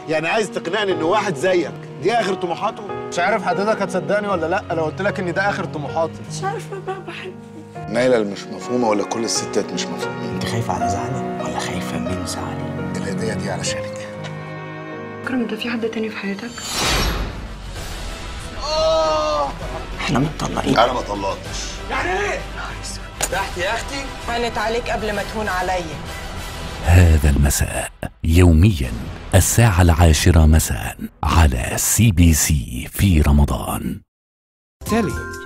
يعني عايز تقنعني ان واحد زيك دي اخر طموحاته مش عارف حضرتك هتصدقني ولا لا لو قلت لك ان ده اخر طموحاتي مش عارفه بقى بحب نايلة اللي مش مفهومة ولا كل الستات مش مفهومين انت خايفه على زعلي ولا خايفه من زعلي الهدية دي علشانك اكرم انت في حد تاني في حياتك احنا متطلقين انا ما طلقتش هانت عليك قبل ما تهون عليا هذا المساء يوميا الساعة العاشرة مساء على سي بي سي في رمضان تالي